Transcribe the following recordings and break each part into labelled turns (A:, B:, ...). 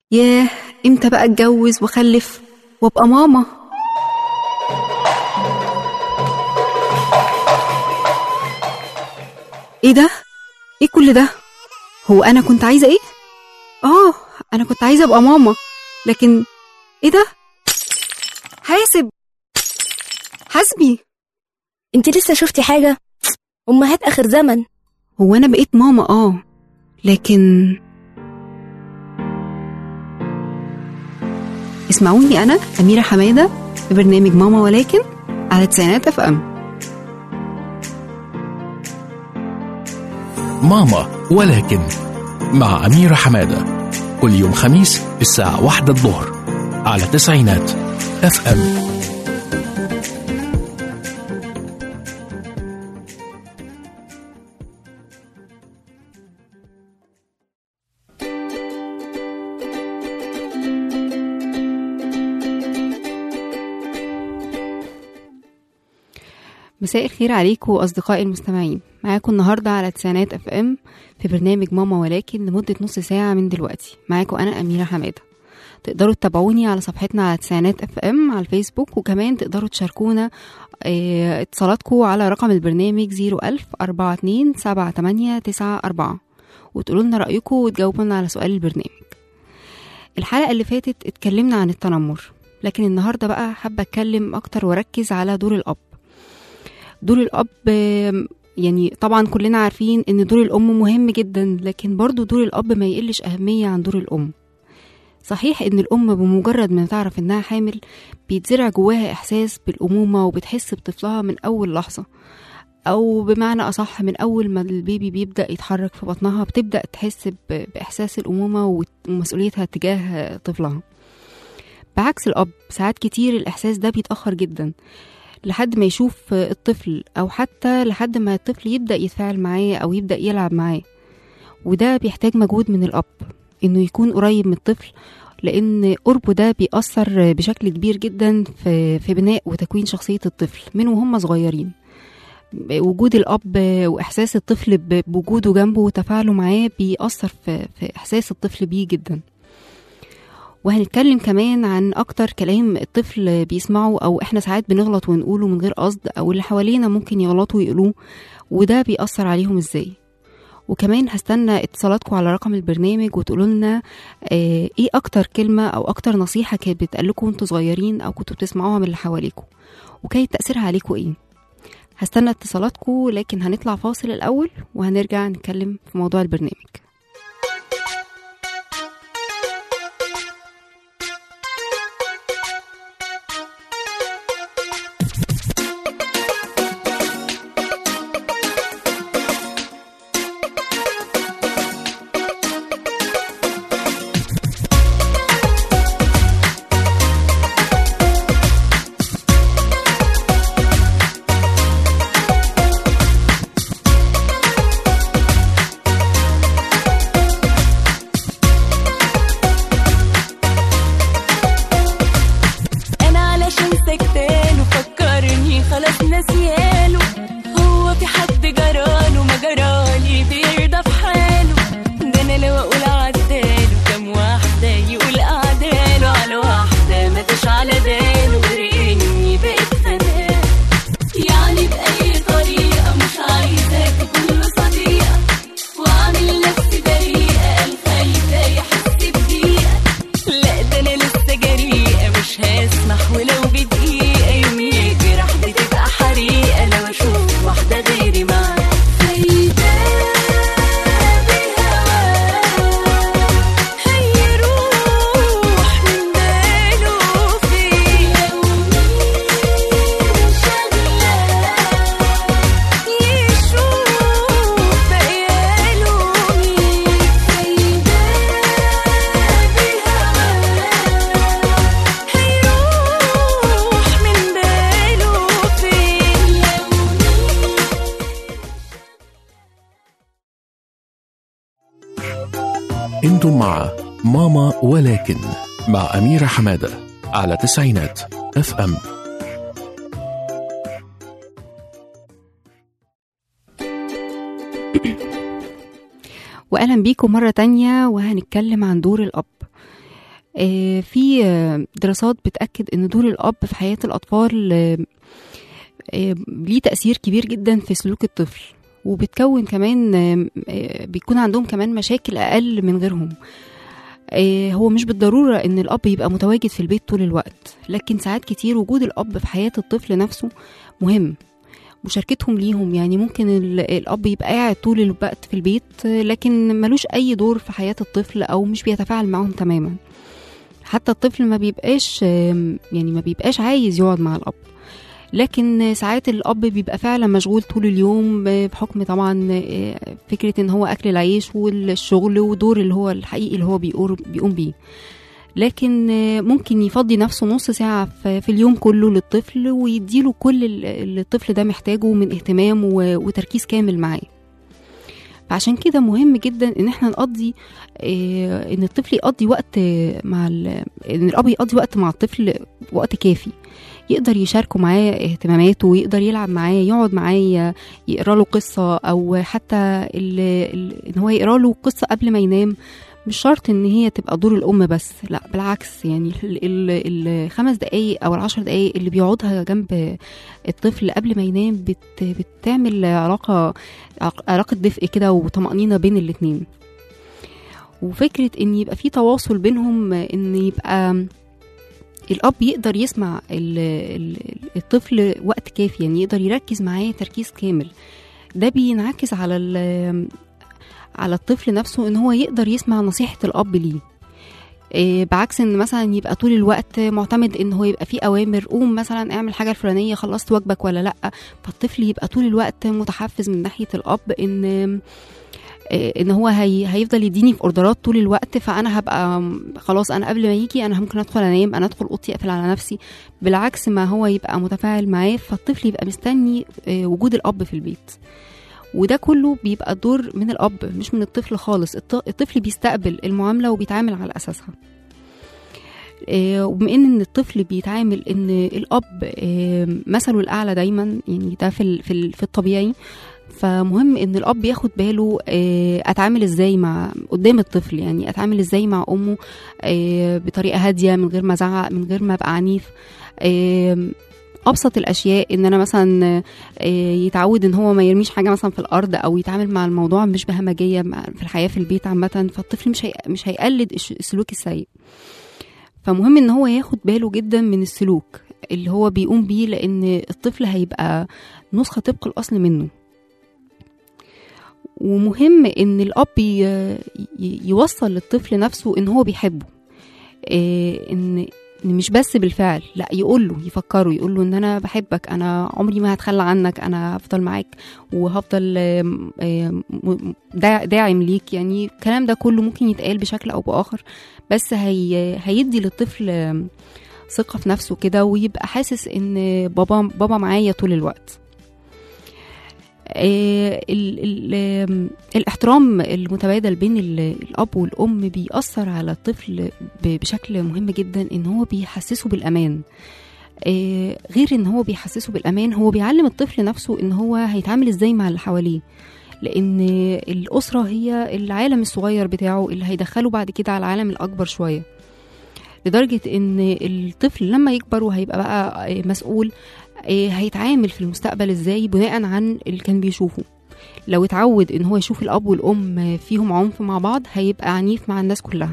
A: ياه امتى بقى اتجوز واخلف وابقى ماما ايه ده ايه كل ده هو انا كنت عايزه ايه اه انا كنت عايزه ابقى ماما لكن ايه ده حاسب حاسبي
B: انت لسه شفتي حاجة؟ أمهات آخر زمن
A: هو انا بقيت ماما اه لكن اسمعوني انا اميره حماده في برنامج ماما ولكن على تسعينات اف ام
C: ماما ولكن مع أميرة حمادة كل يوم خميس الساعة واحدة الظهر على تسعينات اف ام
A: مساء الخير عليكم أصدقائي المستمعين معاكم النهاردة على تسعينات اف ام في برنامج ماما ولكن لمدة نص ساعة من دلوقتي معاكم أنا أميرة حمادة تقدروا تتابعوني على صفحتنا على تسعينات اف ام على الفيسبوك وكمان تقدروا تشاركونا اه اتصالاتكم على رقم البرنامج 01000 42 7894 وتقولوا لنا رأيكم وتجاوبوا لنا على سؤال البرنامج الحلقة اللي فاتت اتكلمنا عن التنمر لكن النهاردة بقى حابة أتكلم أكتر وأركز على دور الأب دور الأب آم، يعني طبعا كلنا عارفين ان دور الأم مهم جدا لكن برضو دور الأب ما يقلش أهمية عن دور الأم صحيح ان الأم بمجرد ما تعرف انها حامل بيتزرع جواها إحساس بالأمومة وبتحس بطفلها من أول لحظة أو بمعنى أصح من أول ما البيبي بيبدأ يتحرك في بطنها بتبدأ تحس ب- بإحساس الأمومة وت- ومسؤوليتها تجاه طفلها بعكس الأب ساعات كتير الإحساس ده بيتأخر جدا لحد ما يشوف الطفل أو حتى لحد ما الطفل يبدأ يتفاعل معاه أو يبدأ يلعب معاه وده بيحتاج مجهود من الأب إنه يكون قريب من الطفل لأن قربه ده بيأثر بشكل كبير جدا في, في بناء وتكوين شخصية الطفل من وهم صغيرين وجود الأب وإحساس الطفل ب- بوجوده جنبه وتفاعله معاه بيأثر في, في إحساس الطفل بيه جدا وهنتكلم كمان عن اكتر كلام الطفل بيسمعه او احنا ساعات بنغلط ونقوله من غير قصد او اللي حوالينا ممكن يغلطوا ويقولوه وده بيأثر عليهم ازاي وكمان هستنى اتصالاتكم على رقم البرنامج وتقولوا لنا آه ايه اكتر كلمة او اكتر نصيحة كانت بتقال لكم وانتوا صغيرين او كنتوا بتسمعوها من اللي حواليكم وكانت تأثيرها عليكم ايه هستنى اتصالاتكم لكن هنطلع فاصل الاول وهنرجع نتكلم في موضوع البرنامج
D: انا علشان سكتاله فكرني خلاص ناسياله هو في حد جراله ما جرالي بيرضى في حاله ده انا لو اقول عداله كام واحده يقول اعداله على واحده ما تش على باله غير اني بقيت فنان يعني باي طريقه مش عايزه تكون له صديقه واعمل نفسي بريئه قال خايفه يحس بضيقه لا ده انا لسه جريئه مش هسمح ولو بدقيقه يوم يجي راح بتبقى حريقه لو اشوف واحده غيري معاه سيدة بهواه هيروح من باله فين لو مين شغلاه يشوف بقياله مين سيدة بهواه هيروح من باله فين لو
C: انتم مع ماما ولكن مع أميرة حمادة على تسعينات اف ام
A: واهلا بيكم مره تانية وهنتكلم عن دور الاب آه، في آه، دراسات بتأكد ان دور الأب في حياة الأطفال آه، آه، ليه تأثير كبير جدا في سلوك الطفل وبتكون كمان آه، آه، بيكون عندهم كمان مشاكل أقل من غيرهم آه، هو مش بالضرورة إن الأب يبقى متواجد في البيت طول الوقت لكن ساعات كتير وجود الأب في حياة الطفل نفسه مهم مشاركتهم ليهم يعني ممكن ال- الأب يبقى قاعد طول الوقت في البيت آه، لكن ملوش أي دور في حياة الطفل أو مش بيتفاعل معهم تماما حتى الطفل ما بيبقاش آم، يعني ما بيبقاش عايز يقعد مع الأب لكن ساعات الأب بيبقى فعلا مشغول طول اليوم آه، بحكم طبعا آه، فكرة إن هو أكل العيش والشغل ودور اللي هو الحقيقي اللي هو بيقور- بيقوم بيه لكن آه، ممكن يفضي نفسه نص ساعة في في اليوم كله للطفل ويديله كل ال- اللي الطفل ده محتاجه من اهتمام و- وتركيز كامل معاه فعشان كده مهم جدا ان احنا نقضي آه، ان الطفل يقضي وقت آه، مع ال- ان الاب يقضي وقت مع الطفل وقت كافي يقدر يشاركه معاه اهتماماته ويقدر يلعب معاه يقعد معاه ي- يقرا له قصه او حتى ال... ال... ان هو يقرا له قصه قبل ما ينام مش شرط ان هي تبقى دور الام بس لا بالعكس يعني ال- ال- الخمس دقايق او العشر دقايق اللي بيقعدها جنب الطفل قبل ما ينام بت... بتعمل علاقه علاقه دفء كده وطمانينه بين الاتنين وفكره ان يبقى في تواصل بينهم ان يبقى الاب يقدر يسمع ال- ال- الطفل وقت كافي يعني يقدر يركز معاه تركيز كامل ده بينعكس على ال- على الطفل نفسه ان هو يقدر يسمع نصيحة الاب ليه إيه، بعكس ان مثلا يبقى طول الوقت معتمد ان هو يبقى فيه اوامر قوم مثلا اعمل حاجه الفلانيه خلصت واجبك ولا لا فالطفل يبقى طول الوقت متحفز من ناحيه الاب ان إيه، ان هو هي هيفضل يديني في اوردرات طول الوقت فانا هبقى م- خلاص انا قبل ما يجي انا ممكن ادخل انام انا ادخل اوضتي اقفل على نفسي بالعكس ما هو يبقى متفاعل معاه فالطفل يبقى مستني إيه، وجود الاب في البيت وده كله بيبقى دور من الاب مش من الطفل خالص الط- الطفل بيستقبل المعامله وبيتعامل على اساسها إيه، وبما ان إن الطفل بيتعامل ان الاب إيه، مثله الاعلى دايما يعني ده في ال- في ال- في الطبيعي فمهم ان الاب ياخد باله إيه، اتعامل ازاي مع قدام الطفل يعني اتعامل ازاي مع امه إيه، بطريقه هاديه من غير ما ازعق من غير ما ابقى عنيف إيه، ابسط الاشياء ان انا مثلا آه، يتعود ان هو ما يرميش حاجه مثلا في الارض او يتعامل مع الموضوع مش بهمجيه مع- في الحياه في البيت عامه فالطفل مش هي مش هيقلد الش- السلوك السيء فمهم ان هو ياخد باله جدا من السلوك اللي هو بيقوم بيه لان الطفل هيبقى نسخه طبق الاصل منه ومهم ان الاب ي- ي- يوصل للطفل نفسه ان هو بيحبه إيه، ان إن مش بس بالفعل لا يقول له يفكره يقول له ان انا بحبك انا عمري ما هتخلى عنك انا هفضل معاك وهفضل آم، آم، م- دا- داعم ليك يعني الكلام ده كله ممكن يتقال بشكل او باخر بس هي هيدي للطفل آم، ثقة في نفسه كده ويبقى حاسس ان بابا بابا معايا طول الوقت آه، ال ال آم، الاحترام المتبادل بين ال- الاب والام بيأثر على الطفل ب- بشكل مهم جدا ان هو بيحسسه بالامان آه، غير ان هو بيحسسه بالامان هو بيعلم الطفل نفسه ان هو هيتعامل ازاي مع اللي حواليه لان الاسره هي العالم الصغير بتاعه اللي هيدخله بعد كده على العالم الاكبر شويه لدرجه ان الطفل لما يكبر وهيبقى بقى آه، مسؤول آه، هيتعامل في المستقبل ازاي بناء عن اللي كان بيشوفه لو اتعود ان هو يشوف الاب والام فيهم عنف مع بعض هيبقى عنيف مع الناس كلها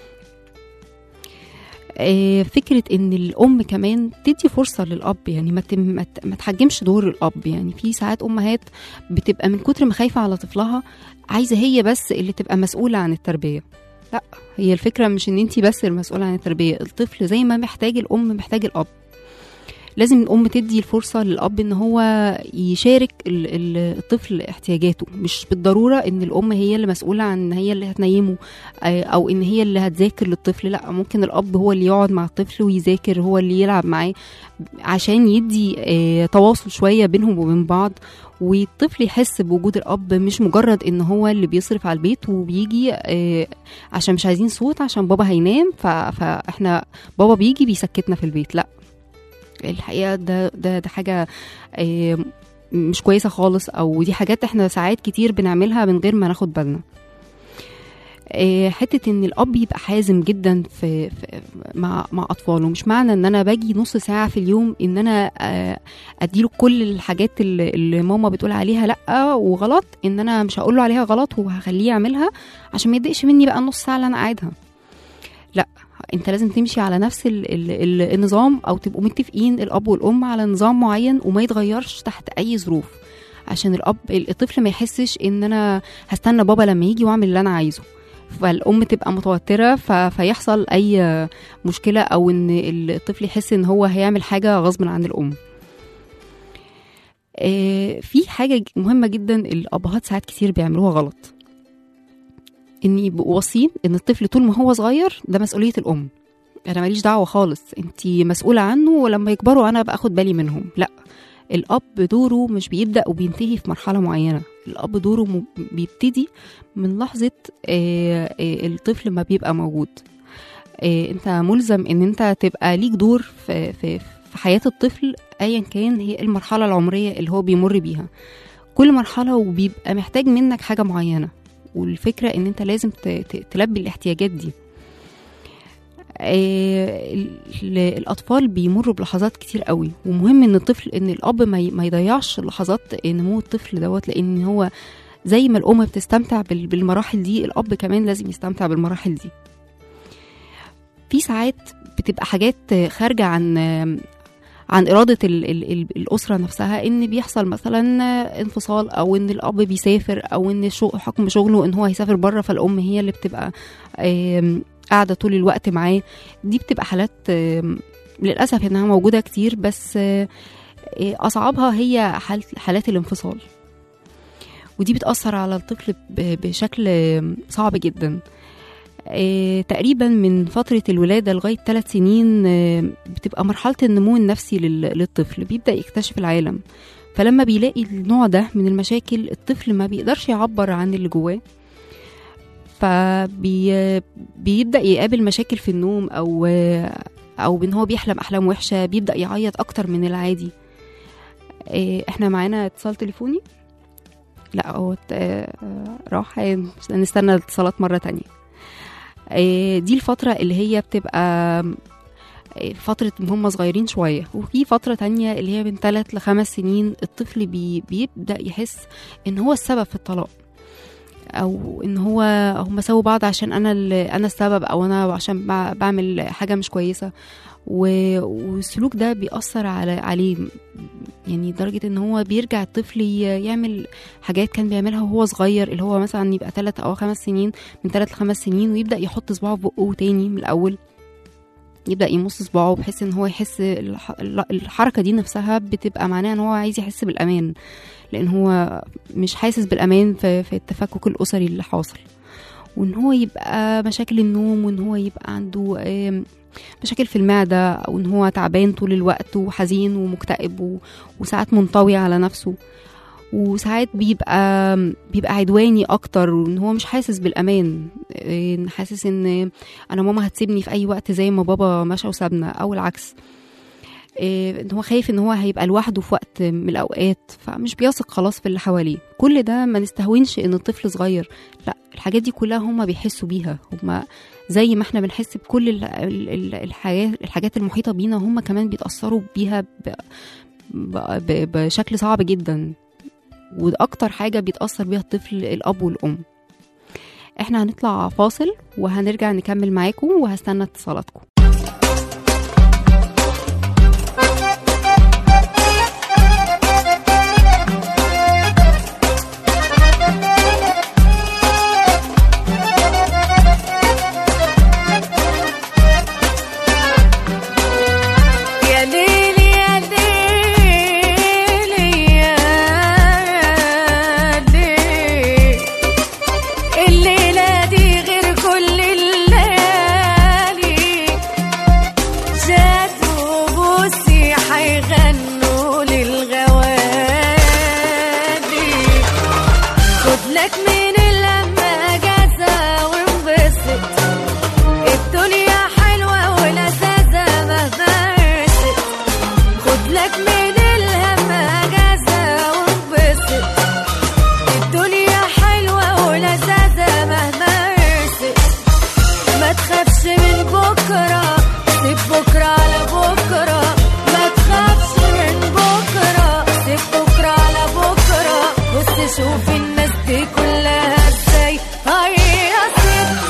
A: آه، فكرة ان الام كمان تدي فرصة للاب يعني ما تم- ما ت- ما تحجمش دور الاب يعني في ساعات امهات بتبقى من كتر ما خايفة على طفلها عايزة هي بس اللي تبقى مسؤولة عن التربية لا هي الفكرة مش ان انتي بس المسؤولة عن التربية الطفل زي ما محتاج الام محتاج الاب لازم الام تدي الفرصه للاب ان هو يشارك ال- ال- الطفل احتياجاته مش بالضروره ان الام هي اللي مسؤوله عن ان هي اللي هتنيمه آه، او ان هي اللي هتذاكر للطفل لا ممكن الاب هو اللي يقعد مع الطفل ويذاكر هو اللي يلعب معاه عشان يدي آه، تواصل شويه بينهم وبين بعض والطفل يحس بوجود الاب مش مجرد ان هو اللي بيصرف على البيت وبيجي آه، عشان مش عايزين صوت عشان بابا هينام ف- فاحنا بابا بيجي بيسكتنا في البيت لا الحقيقه ده ده ده حاجه آه، مش كويسه خالص او دي حاجات احنا ساعات كتير بنعملها من غير ما ناخد بالنا آه، حته ان الاب يبقى حازم جدا في, في مع مع اطفاله مش معنى ان انا باجي نص ساعه في اليوم ان انا آه، اديله كل الحاجات اللي, اللي ماما بتقول عليها لا وغلط ان انا مش هقول له عليها غلط وهخليه يعملها عشان ما يضايقش مني بقى النص ساعه اللي انا قاعدها لا انت لازم تمشي على نفس ال ال ال النظام او تبقوا متفقين الاب والام على نظام معين وما يتغيرش تحت اي ظروف عشان الاب الطفل ما يحسش ان انا هستنى بابا لما يجي واعمل اللي انا عايزه فالام تبقى متوتره ف... فيحصل اي مشكله او ان الطفل يحس ان هو هيعمل حاجه غصب عن الام آه، في حاجه ج- مهمه جدا الابهات ساعات كتير بيعملوها غلط ان يبقوا واصين ان الطفل طول ما هو صغير ده مسؤوليه الام انا ماليش دعوه خالص انت مسؤوله عنه ولما يكبروا انا باخد بالي منهم لا الاب دوره مش بيبدا وبينتهي في مرحله معينه الاب دوره م- بيبتدي من لحظه آه، آه، الطفل ما بيبقى موجود آه، انت ملزم ان انت تبقى ليك دور في في في حياه الطفل ايا كان هي المرحله العمريه اللي هو بيمر بيها كل مرحله وبيبقى محتاج منك حاجه معينه والفكره ان انت لازم ت- ت- تلبي الاحتياجات دي آه، ال- ال- الاطفال بيمروا بلحظات كتير قوي ومهم ان الطفل ان الاب ما ي- ما يضيعش لحظات نمو الطفل دوت لان هو زي ما الام بتستمتع بال- بالمراحل دي الاب كمان لازم يستمتع بالمراحل دي في ساعات بتبقى حاجات خارجه عن عن إرادة ال ال ال الأسرة نفسها إن بيحصل مثلا انفصال أو إن الأب بيسافر أو إن شو حكم شغله إن هو هيسافر بره فالأم هي اللي بتبقى آم، قاعدة طول الوقت معاه دي بتبقى حالات آم، للأسف إنها موجودة كتير بس آه، آه، أصعبها هي حالة حالات الانفصال ودي بتأثر على الطفل ب- بشكل آم، صعب جدا آه، تقريبا من فترة الولادة لغاية ثلاث سنين آه، بتبقى مرحلة النمو النفسي لل- للطفل بيبدأ يكتشف العالم فلما بيلاقي النوع ده من المشاكل الطفل ما بيقدرش يعبر عن اللي جواه فبيبدأ يقابل مشاكل في النوم أو أو إن هو بيحلم أحلام وحشة بيبدأ يعيط أكتر من العادي آه، احنا معانا اتصال تليفوني لا هو ات- آه، آه، راح آه، نستنى الاتصالات مرة تانية آه، دي الفترة اللي هي بتبقى آه، فترة هم صغيرين شوية وفي فترة تانية اللي هي من ثلاث لخمس سنين الطفل بي بيبدأ يحس إن هو السبب في الطلاق أو إن هو هم سووا بعض عشان أنا ال- أنا السبب أو أنا عشان بع- بعمل حاجة مش كويسة و- والسلوك ده بيأثر على عليه يعني لدرجة إن هو بيرجع الطفل ي- يعمل حاجات كان بيعملها وهو صغير اللي هو مثلا يبقى ثلاث أو خمس سنين من ثلاث لخمس سنين ويبدا يحط صباعه في بقه تاني من الاول يبدا يمص صباعه بحيث ان هو يحس الح- الحركه دي نفسها بتبقى معناها ان هو عايز يحس بالامان لان هو مش حاسس بالامان في, في التفكك الاسري اللي حاصل وان هو يبقى مشاكل النوم وان هو يبقى عنده آم، مشاكل في المعده او ان هو تعبان طول الوقت وحزين ومكتئب و- وساعات منطوي على نفسه وساعات بيبقى بيبقى عدواني اكتر وان هو مش حاسس بالامان إن حاسس ان انا ماما هتسيبني في اي وقت زي ما بابا مشى وسابنا او العكس إيه، ان هو خايف ان هو هيبقى لوحده في وقت من الاوقات فمش بيثق خلاص في اللي حواليه كل ده ما نستهونش ان الطفل صغير لا الحاجات دي كلها هم بيحسوا بيها هم زي ما احنا بنحس بكل ال- ال- ال- الحاجات الحاجات المحيطه بينا هم كمان بيتاثروا بيها ب- ب- ب- بشكل صعب جدا واكتر حاجه بيتاثر بيها الطفل الاب والام احنا هنطلع فاصل وهنرجع نكمل معاكم وهستنى اتصالاتكم
D: يا ليلي يا ليلي يا ليل الليلة دي غير كل الليالي بكرة سيب بكرة على بكرة ما تخافش من بكرة سيب بكرة على بكرة بص شوف الناس دي كلها ازاي هيصيب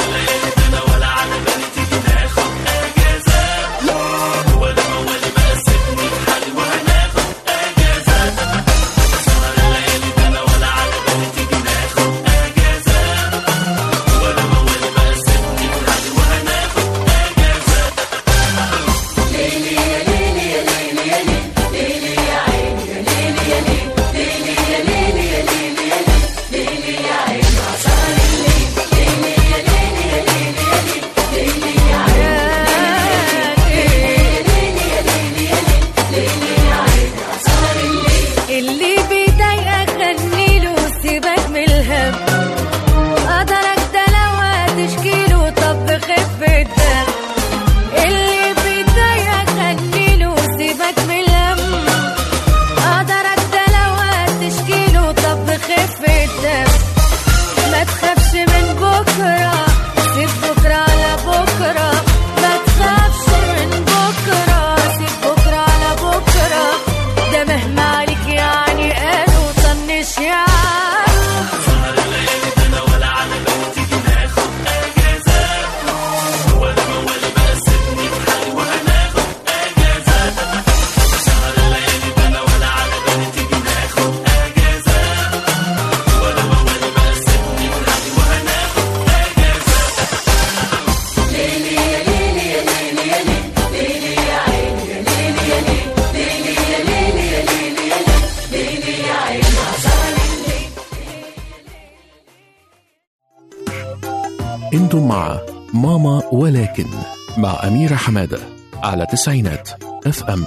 D: اللي بيضايقك غنيله سيبك من الهم قدرك ده لو هتشكيله طب خف الدم اللي بيضايقك غنيله سيبك من الهم قدرك ده لو هتشكيله طب خف الدم ما تخافش من بكرة سيب بكرة على بكرة ما تخافش من بكرة سيب بكرة على بكرة ده مهما عليك يعني قالوا طنش يعني
C: انتم مع ماما ولكن مع أميرة حمادة على تسعينات اف ام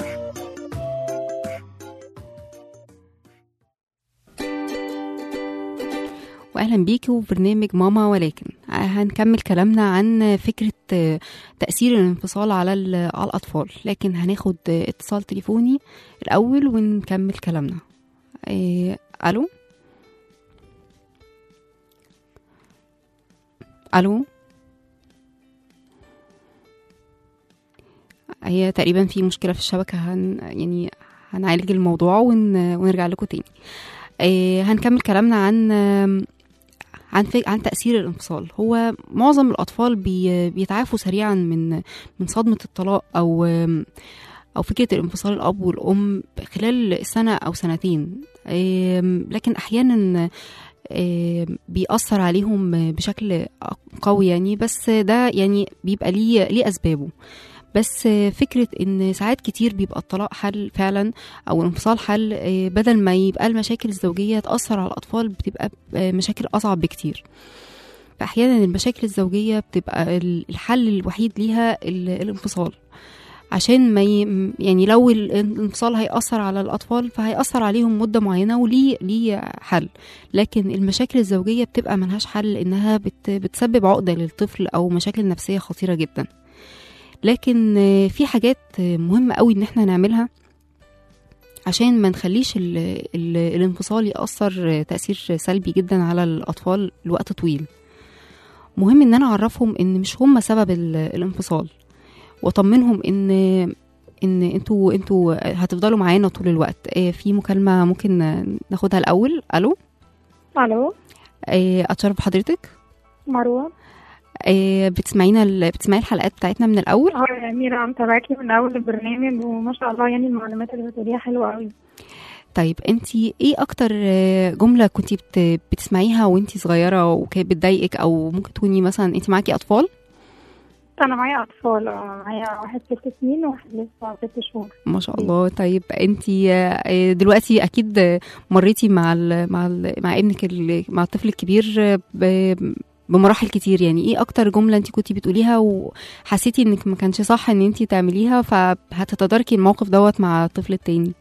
A: واهلا بيكي في برنامج ماما ولكن هنكمل كلامنا عن فكره آه، تاثير الانفصال على ال- على الاطفال لكن هناخد آه، اتصال تليفوني الاول ونكمل كلامنا إيه، الو الو هي تقريبا في مشكله في الشبكه هن يعني هنعالج الموضوع ون... ونرجع لكم تاني إيه، هنكمل كلامنا عن آم، عن فك... عن تأثير الانفصال هو معظم الأطفال بي... بيتعافوا سريعا من من صدمة الطلاق أو أو فكرة الانفصال الأب والأم خلال سنة أو سنتين آم، لكن أحيانا آم، بيأثر عليهم بشكل قوي يعني بس ده يعني بيبقى ليه ليه أسبابه بس فكرة إن ساعات كتير بيبقى الطلاق حل فعلا أو الانفصال حل آه، بدل ما يبقى المشاكل الزوجية تأثر على الأطفال بتبقى آه، مشاكل أصعب بكتير فأحيانا المشاكل الزوجية بتبقى ال- الحل الوحيد ليها ال- الانفصال عشان ما ي... يعني لو ال- الانفصال هيأثر على الأطفال فهيأثر عليهم مدة معينة وليه ليه حل لكن المشاكل الزوجية بتبقى ملهاش حل إنها بت... بتسبب عقدة للطفل أو مشاكل نفسية خطيرة جدا لكن آه، في حاجات آه، مهمة قوي إن احنا نعملها عشان ما نخليش ال ال الانفصال يأثر تأثير سلبي جدا على الأطفال لوقت طويل مهم ان انا اعرفهم ان مش هم سبب ال- الانفصال واطمنهم ان ان انتوا انتوا هتفضلوا معانا طول الوقت آه، في مكالمة ممكن ناخدها الاول الو
E: الو
A: آه، اتشرف بحضرتك
E: مروه
A: آه، بتسمعينا ال- بتسمعي الحلقات بتاعتنا من الاول
E: اه يا اميره انا متابعاكي من اول البرنامج وما شاء الله يعني المعلومات اللي بتقوليها حلوه قوي
A: طيب انتي ايه اكتر آه، جملة كنتي بت- بتسمعيها وانتي صغيرة وكانت بتضايقك او ممكن تكوني مثلا انتي معاكي اطفال
E: انا معايا اطفال اه معايا واحد ست سنين وواحد لسه ست شهور
A: ما شاء الله طيب انتي آه، دلوقتي اكيد آه، مريتي مع ال مع ال مع ابنك ال- مع الطفل الكبير آه، ب- بمراحل كتير يعني ايه اكتر جملة انتي كنتي بتقوليها وحسيتي انك ما كانش صح ان انتي تعمليها فهتتداركي الموقف دوت مع الطفل التاني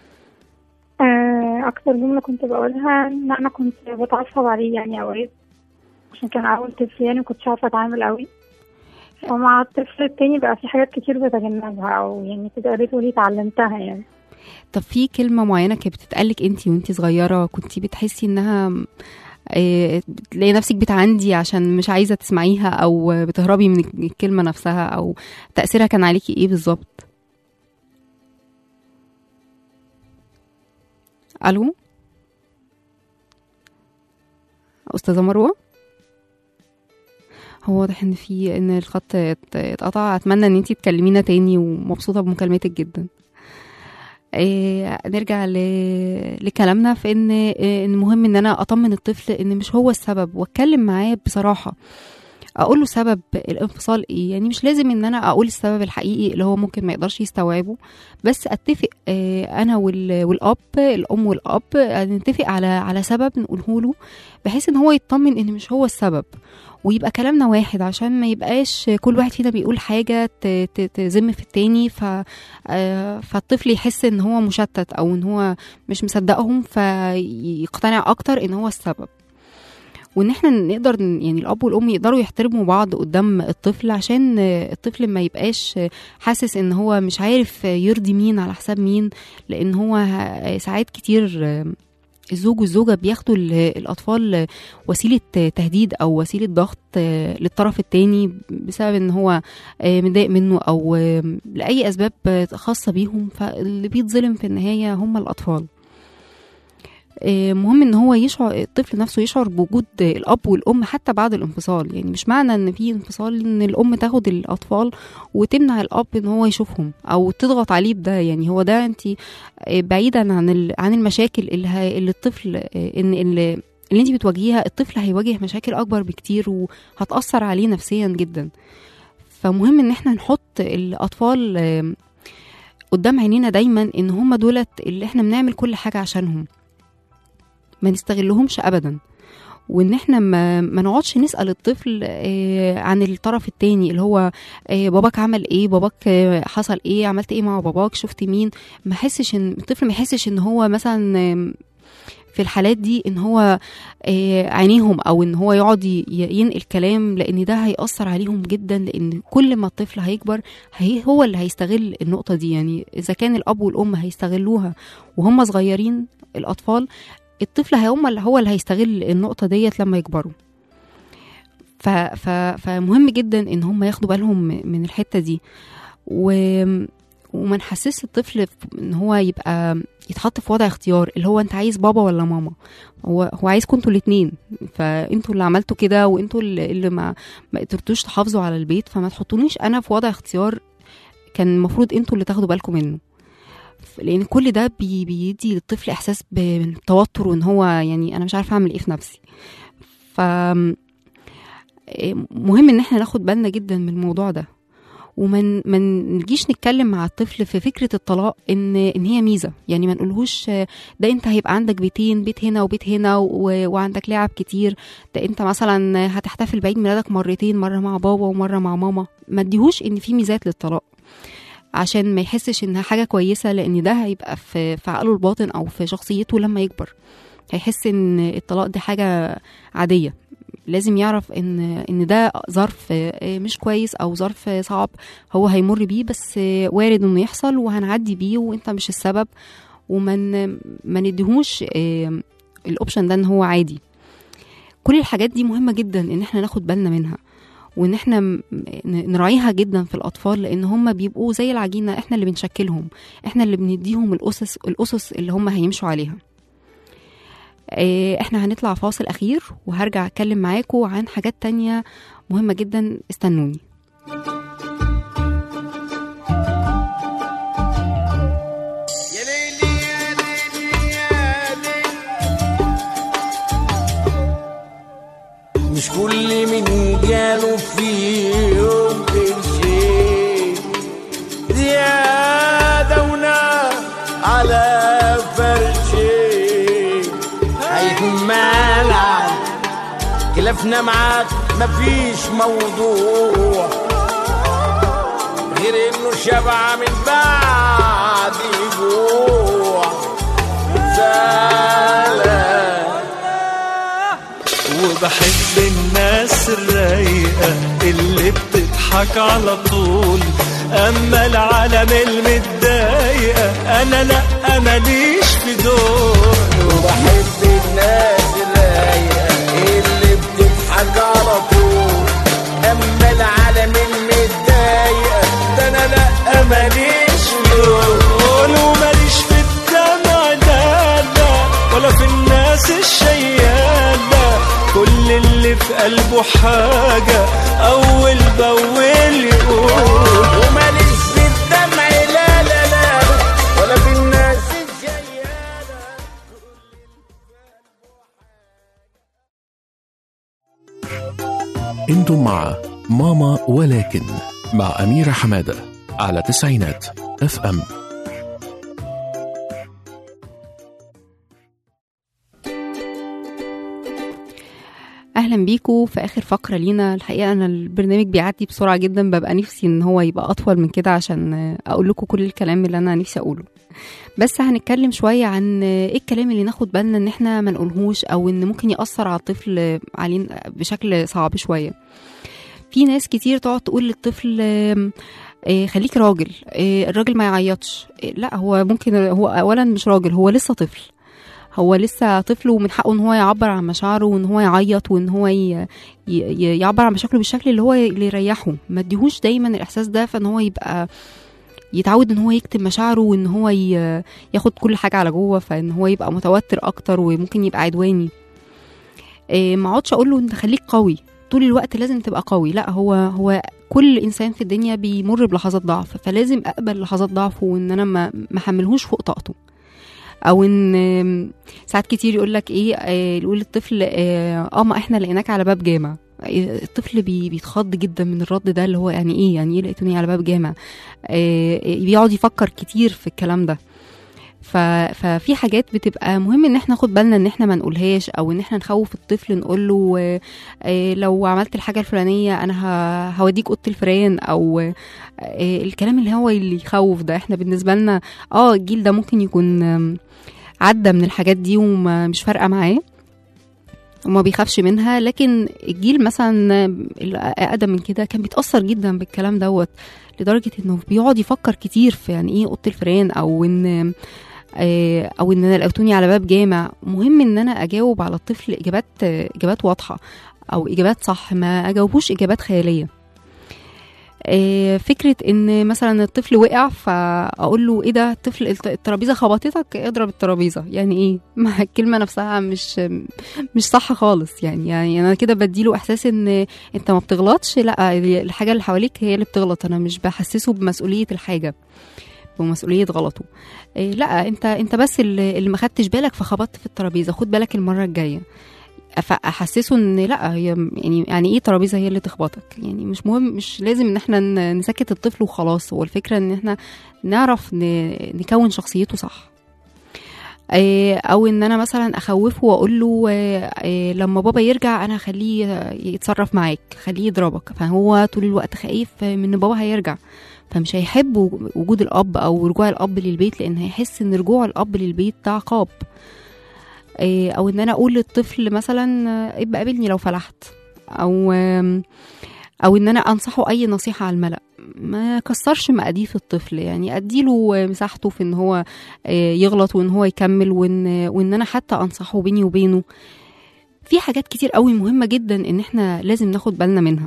E: آه، اكتر جمله كنت بقولها ان انا كنت بتعصب عليه يعني اوقات عشان كان اول طفل يعني كنتش عارفه اتعامل قوي ومع الطفل التاني بقى في حاجات كتير بتجنبها او يعني تقدري تقولي اتعلمتها يعني
A: طب في كلمة معينة كانت بتتقالك انتي وانتي صغيرة كنتي بتحسي انها آه، تلاقي نفسك بتعندي عشان مش عايزه تسمعيها او بتهربي من الكلمه نفسها او تاثيرها كان عليكي ايه بالظبط الو استاذه مروه هو واضح ان في ان الخط ات- اتقطع اتمنى ان انتي تكلمينا تاني ومبسوطه بمكالمتك جدا إيه نرجع ل- لكلامنا في ان إيه، ان مهم ان انا اطمن الطفل ان مش هو السبب واتكلم معاه بصراحه اقول له سبب الانفصال ايه يعني مش لازم ان انا اقول السبب الحقيقي اللي هو ممكن ما يقدرش يستوعبه بس اتفق آه، انا وال- والاب الام والاب آه، نتفق على على سبب نقوله له بحيث ان هو يطمن ان مش هو السبب ويبقى كلامنا واحد عشان ما يبقاش كل واحد فينا بيقول حاجة ت- ت- تذم في التاني ف آه، فالطفل يحس ان هو مشتت او ان هو مش مصدقهم فيقتنع اكتر ان هو السبب وان احنا نقدر ن- يعني الاب والام يقدروا يحترموا بعض قدام الطفل عشان آه، الطفل ما يبقاش آه، حاسس ان هو مش عارف آه، يرضي مين على حساب مين لان هو آه، ساعات كتير آه، الزوج والزوجة بياخدوا ال- الأطفال آه، وسيلة آه، تهديد أو وسيلة ضغط آه، للطرف التاني بسبب إن هو آه، متضايق منه أو آه، لأي أسباب آه، خاصة بيهم فاللي بيتظلم في النهاية هم الأطفال آه، مهم ان هو يشعر الطفل نفسه يشعر بوجود الاب والام حتى بعد الانفصال يعني مش معنى ان في انفصال ان الام تاخد الاطفال وتمنع الاب ان هو يشوفهم او تضغط عليه بده يعني هو ده انت بعيدا عن ال- عن المشاكل اللي, هي اللي الطفل آه، ان اللي اللي انت بتواجهيها الطفل هيواجه مشاكل اكبر بكتير وهتاثر عليه نفسيا جدا فمهم ان احنا نحط الاطفال آه، قدام عينينا دايما ان هم دولت اللي احنا بنعمل كل حاجه عشانهم ما نستغلهمش ابدا وان احنا ما, ما نقعدش نسال الطفل آه، عن الطرف التاني اللي هو آه، باباك عمل ايه باباك آه، حصل ايه عملت ايه مع باباك شفت مين ما يحسش ان الطفل ما يحسش ان هو مثلا آم، في الحالات دي ان هو آه، عينيهم او ان هو يقعد ي- ينقل كلام لان ده هيأثر عليهم جدا لان كل ما الطفل هيكبر هي هو اللي هيستغل النقطة دي يعني اذا كان الاب والام هيستغلوها وهم صغيرين الاطفال الطفل هم اللي هو اللي هيستغل النقطة ديت لما يكبروا ف ف فمهم جدا ان هم ياخدوا بالهم من الحتة دي و وما نحسسش الطفل ان هو يبقى يتحط في وضع اختيار اللي هو انت عايز بابا ولا ماما هو هو عايزكم انتوا الاثنين فانتوا اللي عملتوا كده وانتوا اللي اللي ما ما قدرتوش تحافظوا على البيت فما تحطونيش انا في وضع اختيار كان المفروض انتوا اللي تاخدوا بالكم منه لان كل ده بي بيدي للطفل احساس بالتوتر وان هو يعني انا مش عارفه اعمل ايه في نفسي ف مهم ان احنا ناخد بالنا جدا من الموضوع ده وما ما نجيش نتكلم مع الطفل في فكره الطلاق ان ان هي ميزه يعني ما نقولهوش ده انت هيبقى عندك بيتين بيت هنا وبيت هنا و... وعندك لعب كتير ده انت مثلا هتحتفل بعيد ميلادك مرتين مره مع بابا ومره مع ماما ما اديهوش ان في ميزات للطلاق عشان ما يحسش انها حاجه كويسه لان ده هيبقى في في عقله الباطن او في شخصيته لما يكبر هيحس ان الطلاق دي حاجه عاديه لازم يعرف ان ان ده ظرف مش كويس او ظرف صعب هو هيمر بيه بس وارد انه يحصل وهنعدي بيه وانت مش السبب ومن ما نديهوش الاوبشن ده ان هو عادي كل الحاجات دي مهمه جدا ان احنا ناخد بالنا منها وان احنا نراعيها جدا في الاطفال لان هم بيبقوا زي العجينه احنا اللي بنشكلهم احنا اللي بنديهم الاسس الاسس اللي هم هيمشوا عليها احنا هنطلع فاصل اخير وهرجع اتكلم معاكم عن حاجات تانية مهمة جدا استنوني
F: مش كل من جاله في يوم قرشين زيادة ونار على فرشين هيكون مالعب خلافنا معاك مفيش موضوع غير انه شبع من بعد جوع سلام
G: وبحب الناس الرايقة اللي بتضحك على طول أما العالم المتضايقة أنا لأ ماليش في دول
F: وبحب الناس الرايقة انا ماليش
G: دول وماليش في الدمع لا لا ولا في الناس الشيالة كل اللي في قلبه حاجة أول بأول يقول
F: وماليش في الدمع لا لا لا ولا في الناس الجيالة
C: انتم مع ماما ولكن مع أميرة حمادة على تسعينات اف ام
A: اهلا بيكم في اخر فقره لينا الحقيقه انا البرنامج بيعدي بسرعه جدا ببقى نفسي ان هو يبقى اطول من كده عشان اقول لكم كل الكلام اللي انا نفسي اقوله بس هنتكلم شويه عن ايه الكلام اللي ناخد بالنا ان احنا ما نقولهوش او ان ممكن ياثر على الطفل علينا بشكل صعب شويه في ناس كتير تقعد تقول للطفل آم، إيه خليك راجل إيه الراجل ما يعيطش إيه لا هو ممكن هو اولا مش راجل هو لسه طفل هو لسه طفل ومن حقه ان هو يعبر عن مشاعره وان هو يعيط وان هو ي... ي... يعبر عن مشاكله بالشكل اللي هو اللي يريحه ما اديهوش دايما الاحساس ده فان هو يبقى يتعود ان هو يكتم مشاعره وان هو ي... ياخد كل حاجه على جوه فان هو يبقى متوتر اكتر وممكن يبقى عدواني إيه ما اقعدش اقول له انت خليك قوي طول الوقت لازم تبقى قوي لا هو هو كل انسان في الدنيا بيمر بلحظات ضعف فلازم اقبل لحظات ضعفه وان انا ما ما احملهوش فوق طاقته او ان آم، ساعات كتير يقول لك ايه آه، يقول الطفل اه آه، ما احنا لقيناك على باب جامع آه، الطفل بي بيتخض جدا من الرد ده اللي هو يعني ايه يعني ايه لقيتوني على باب جامع آه، بيقعد يفكر كتير في الكلام ده ف... ففي حاجات بتبقى مهم ان احنا ناخد بالنا ان احنا ما نقولهاش او ان احنا نخوف الطفل نقول له آه، آه، لو عملت الحاجه الفلانيه انا ه... هوديك اوضه الفيران او آه، الكلام اللي هو اللي يخوف ده احنا بالنسبه لنا اه الجيل ده ممكن يكون آم، عدى من الحاجات دي ومش فارقه معاه وما بيخافش منها لكن الجيل مثلا اقدم من كده كان بيتاثر جدا بالكلام دوت لدرجه انه بيقعد يفكر كتير في يعني ايه اوضه الفيران او ان آه، او ان انا لقيتوني على باب جامع مهم ان انا اجاوب على الطفل اجابات اجابات واضحه او اجابات صح ما اجاوبوش اجابات خياليه آه، فكره ان مثلا الطفل وقع فاقول له ايه ده الطفل الت- الترابيزه خبطتك اضرب الترابيزه يعني ايه ما الكلمه نفسها مش مش صح خالص يعني يعني انا كده بديله احساس ان انت ما بتغلطش لا الحاجه اللي حواليك هي اللي بتغلط انا مش بحسسه بمسؤوليه الحاجه بمسؤوليه غلطه إيه لا انت انت بس اللي اللي ما خدتش بالك فخبطت في الترابيزه خد بالك المره الجايه فاحسسه ان لا هي يعني يعني ايه ترابيزه هي اللي تخبطك يعني مش مهم مش لازم ان احنا ن- نسكت الطفل وخلاص هو الفكره ان احنا نعرف ن- نكون شخصيته صح إيه، او ان انا مثلا اخوفه واقول له إيه، إيه، لما بابا يرجع انا هخليه يتصرف معاك خليه يضربك فهو طول الوقت خايف من ان بابا هيرجع فمش هيحب وجود الاب او رجوع الاب للبيت لان هيحس ان رجوع الاب للبيت ده عقاب إيه، او ان انا اقول للطفل مثلا آه، ابقى قابلني لو فلحت او آم، او ان انا انصحه اي نصيحه على الملا ما كسرش مقاديف الطفل يعني اديله مساحته في ان هو آه، يغلط وان هو يكمل وان وان انا حتى انصحه بيني وبينه في حاجات كتير قوي مهمه جدا ان احنا لازم ناخد بالنا منها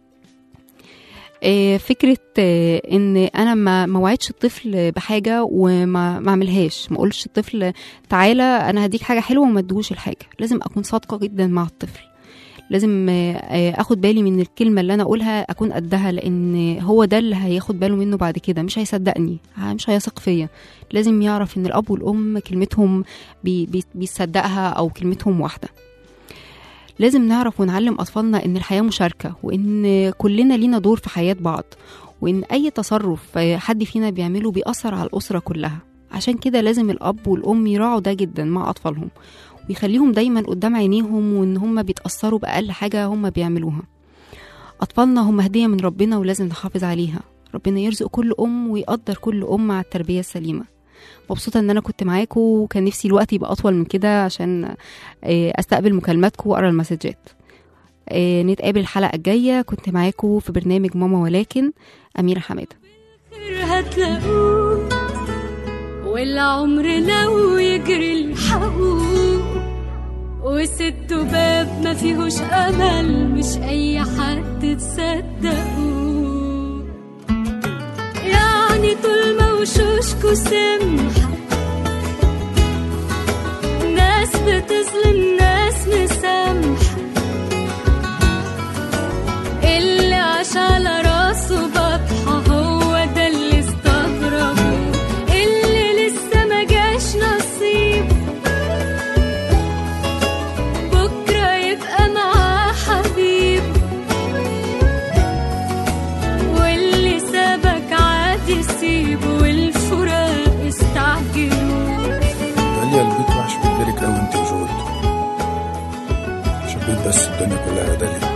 A: آه، فكره آه، ان انا ما ما وعدش الطفل بحاجه وما ما اعملهاش ما اقولش الطفل تعالى انا هديك حاجه حلوه وما اديهوش الحاجه لازم اكون صادقه جدا مع الطفل لازم آه، آه، اخد بالي من الكلمه اللي انا اقولها اكون قدها لان هو ده اللي هياخد باله منه بعد كده مش هيصدقني ه- مش هيثق فيا لازم يعرف ان الاب والام كلمتهم بي بي بيصدقها او كلمتهم واحده لازم نعرف ونعلم اطفالنا ان الحياه مشاركه وان كلنا لينا دور في حياه بعض وان اي تصرف آه، حد فينا بيعمله بيأثر على الاسره كلها عشان كده لازم الاب والام يراعوا ده جدا مع اطفالهم ويخليهم دايما قدام عينيهم وان هم بيتأثروا بأقل حاجة هم بيعملوها أطفالنا هم هدية من ربنا ولازم نحافظ عليها ربنا يرزق كل أم ويقدر كل أم على التربية السليمة مبسوطة ان انا كنت معاكم وكان نفسي الوقت يبقى اطول من كده عشان آه، استقبل مكالماتكم واقرا المسجات آه، نتقابل الحلقة الجاية كنت معاكم في برنامج ماما ولكن أميرة حمادة
D: هتلاقوه والعمر لو يجري الحقوق وست باب ما فيهوش امل مش اي حد تصدقوه يعني وشوشكوا سمحة ناس بتظلم ناس مسامحة اللي عاش على راسه بطحة هو ده اللي استغربوا اللي لسه ما جاش نصيب بكرة يبقى معاه حبيب واللي سابك عادي سيبه والفراق استعجلوا
H: داليا البيت وحش من غيرك قوي انت وجود شبيت بس الدنيا كلها يا داليا